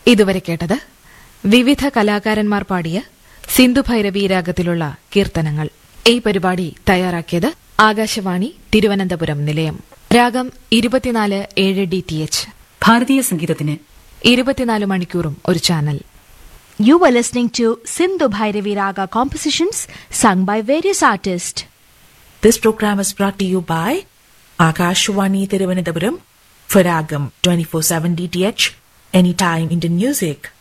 ഇതുവരെ കേട്ടത് വിവിധ കലാകാരന്മാർ പാടിയ സിന്ധു ഭൈരവി രാഗത്തിലുള്ള കീർത്തനങ്ങൾ ഈ പരിപാടി തയ്യാറാക്കിയത് ആകാശവാണി തിരുവനന്തപുരം നിലയം രാഗം ഇരുപത്തിനാല് ഏഴ് ഡി ടി എച്ച് ഭാരതീയ സംഗീതത്തിന് ഇരുപത്തിനാല് മണിക്കൂറും ഒരു channel You were listening to Sindhu Bhairavi Raga compositions sung by various artists. This program is brought to you by Akashwani Thiruvananthapuram for Ragam 24/7 DTH Anytime Indian Music.